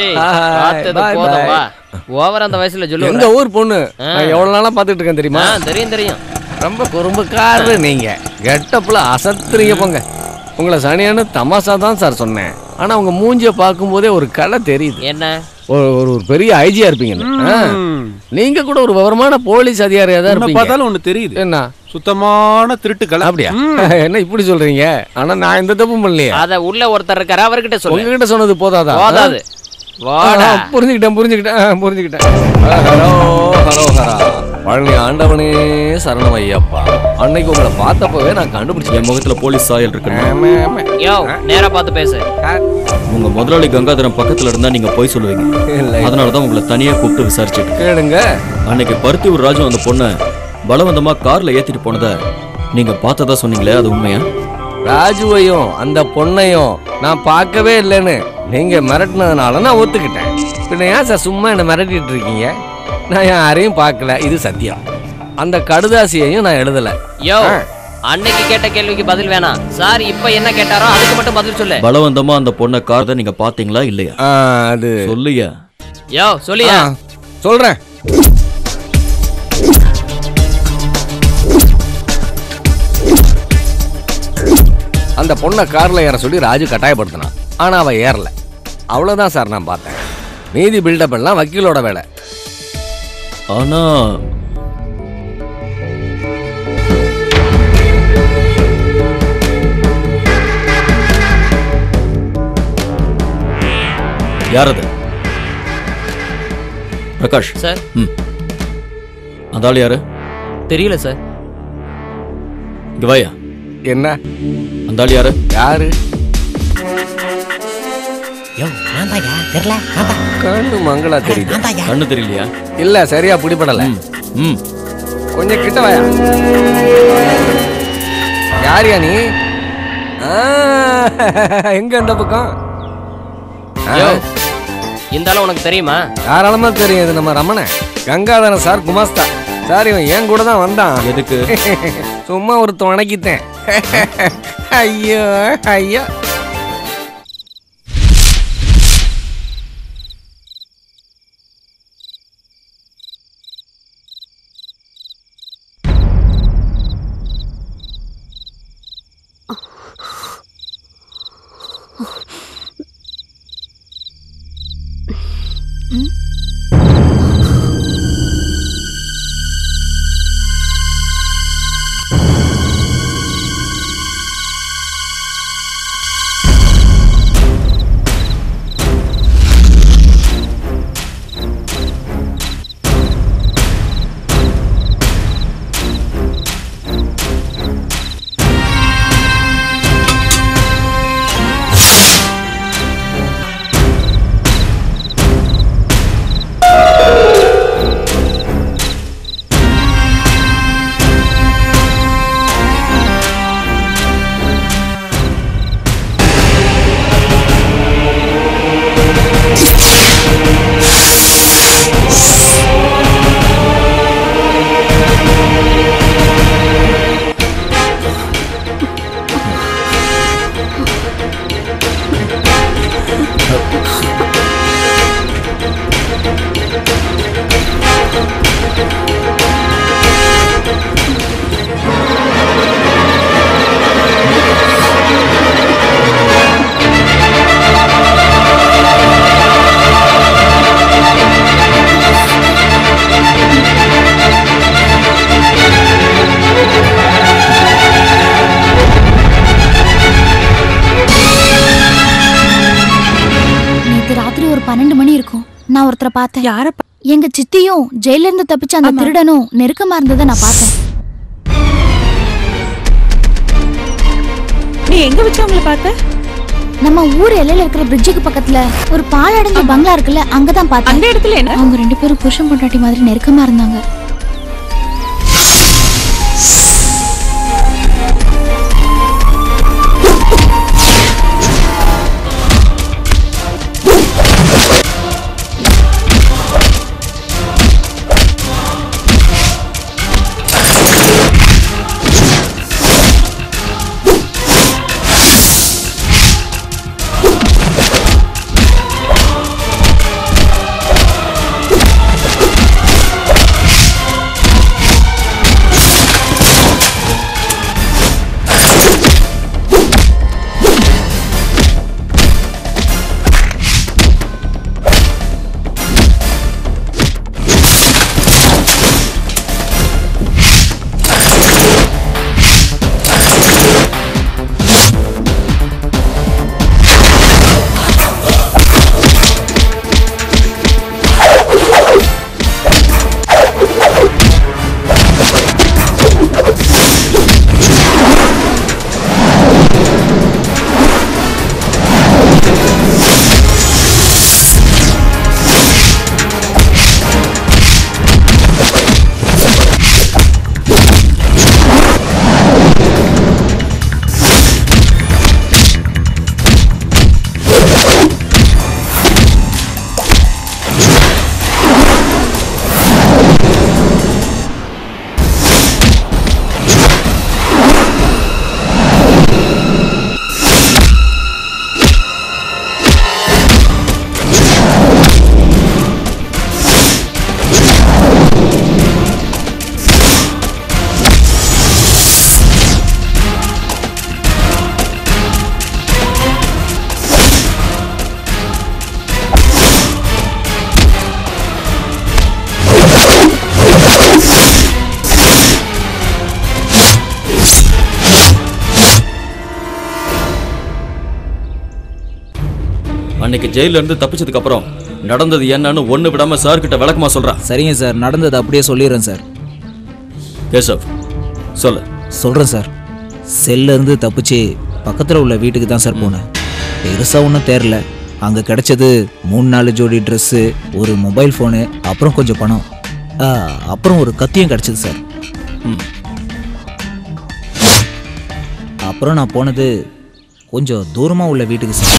ஏய் Bye, பார்த்தது bye, போதும் bye. வா ஓவர் அந்த வயசுல எங்க சொல்லு ஊர் பொண்ணு ஆ. நான் எவ்வளவு நாளா பாத்துட்டு இருக்கேன் தெரியுமா தெரியும் தெரியும் ரொம்ப குறும்புக்காரரு நீங்க கெட்டப்புல அசத்துறீங்க போங்க உங்களை சனியானு தமாசா தான் சார் சொன்னேன் ஆனா உங்க மூஞ்சிய பார்க்கும்போதே ஒரு கலை தெரியுது என்ன ஒரு ஒரு ஒரு பெரிய ஐஜியா இருப்பீங்கன்னு ஆ. நீங்க கூட ஒரு விவரமான போலீஸ் அதிகாரியா தான் உன்னை இருப்பீங்க பார்த்தாலும் ஒண்ணு தெரியுது என்ன சுத்தமான திருட்டுக்கள் அப்படியா என்ன இப்படி சொல்றீங்க ஆனா நான் எந்த தப்பும் பண்ணலையே அத உள்ள ஒருத்தர் இருக்காரு அவர்கிட்ட சொல்லு உங்ககிட்ட சொன்னது போதாதா போதாது ஆ, வாடா புரிஞ்சுக்கிட்டேன் புரிஞ்சுக்கிட்டேன் ஆ, புரிஞ்சுக்கிட்டேன் ஆ, ஹலோ ஹலோ ஹரா பழனி ஆண்டவனே சரணம் ஐயப்பா அன்னைக்கு உங்களை பார்த்தப்பவே நான் கண்டுபிடிச்சேன் என் முகத்துல போலீஸ் சாயல் இருக்கு ஆமா, ஆமா. யோ நேரா பார்த்து பேசு ஆ, உங்க முதலாளி கங்காதரன் பக்கத்துல இருந்தா நீங்க போய் சொல்லுவீங்க இல்லை அதனாலதான் உங்களை தனியா கூப்பிட்டு விசாரிச்சுட்டு கேளுங்க அன்னைக்கு பருத்தியூர் ராஜு அந்த பொண்ணை பலவந்தமா கார்ல ஏத்திட்டு போனதை நீங்க பார்த்ததா சொன்னீங்களே அது உண்மையா ராஜுவையும் அந்த பொண்ணையும் நான் பார்க்கவே இல்லைன்னு நீங்க மிரட்டினதுனால நான் ஒத்துக்கிட்டேன் பின்ன ஏன் சார் சும்மா என்ன மிரட்டிட்டு இருக்கீங்க நான் யாரையும் பார்க்கல இது சத்தியம் அந்த கடுதாசியையும் நான் எழுதல யோ ஆ. அன்னைக்கு கேட்ட கேள்விக்கு பதில் வேணாம் சார் இப்ப என்ன கேட்டாரோ அதுக்கு மட்டும் பதில் சொல்லு பலவந்தமா அந்த பொண்ணை கார்ல நீங்க பாத்தீங்களா இல்லையா ஆ, அது சொல்லுயா யோ சொல்லியா ஆ, சொல்றேன் அந்த பொண்ணை கார்ல ஏற சொல்லி ராஜு கட்டாயப்படுத்தினான் ஆனா அவ ஏறல அவ்வளவுதான் சார் நான் பார்த்தேன் மீதி பில்டப் எல்லாம் வக்கீலோட வேலை ஆனா யார் அது பிரகாஷ் சார் ம் அந்த ஆள் யாரு தெரியல சார் இங்க வாயா என்ன அந்த ஆள் யாரு யாரு யோ நான் தாயா தெரியல நான் தான் கண்ணு மங்களா தெரியுது நான் தாயா கண்ணு தெரியலையா இல்ல சரியா பிடிபடல ம் ம் கொஞ்சம் கிட்ட வாயா யாரியா நீ ஆ, எங்க அந்த பக்கம் ஆ, யோ இந்த ஆளு உனக்கு தெரியுமா தாராளமா தெரியும் இது நம்ம ரமணன் கங்காதரன் சார் குமாஸ்தா சார் இவன் என் கூட தான் வந்தான் எதுக்கு சும்மா ஒரு துணைக்கித்தேன் ஐயோ ஐயோ நேத்து ராத்திரி ஒரு பன்னெண்டு மணி இருக்கும் நான் ஒருத்தரை பார்த்தேன் யார பா- எங்க சித்தியும் ஜெயில இருந்து தப்பிச்ச அந்த திருடனும் நெருக்கமா இருந்ததை நான் பார்த்தேன் நீ எங்க வச்சு அவங்கள பார்த்த நம்ம ஊர் எல்லையில இருக்கிற பிரிட்ஜுக்கு பக்கத்துல ஒரு பாழடைஞ்ச பங்களா இருக்குல்ல அங்கதான் அந்த பார்த்தேன் இடத்துல என்ன அவங்க ரெண்டு பேரும் புருஷன் பொண்டாட்டி மாதிரி நெருக்கமா இருந்தாங்க அன்னைக்கு ஜெயில இருந்து தப்பிச்சதுக்கு அப்புறம் நடந்தது என்னன்னு ஒண்ணு விடாம சார் கிட்ட விளக்கமா சொல்றேன் சரிங்க சார் நடந்தது அப்படியே சொல்லிடுறேன் சார் கேசவ் சொல்லு சொல்கிறேன் சார் செல்ல இருந்து தப்பிச்சு பக்கத்தில் உள்ள வீட்டுக்கு தான் சார் போனேன் பெருசாக ஒன்றும் தெரில அங்கே கிடைச்சது மூணு நாலு ஜோடி ட்ரெஸ்ஸு ஒரு மொபைல் ஃபோனு அப்புறம் கொஞ்சம் பணம் ஆ, அப்புறம் ஒரு கத்தியும் கிடச்சிது சார் ம். அப்புறம் நான் போனது கொஞ்சம் தூரமாக உள்ள வீட்டுக்கு சார்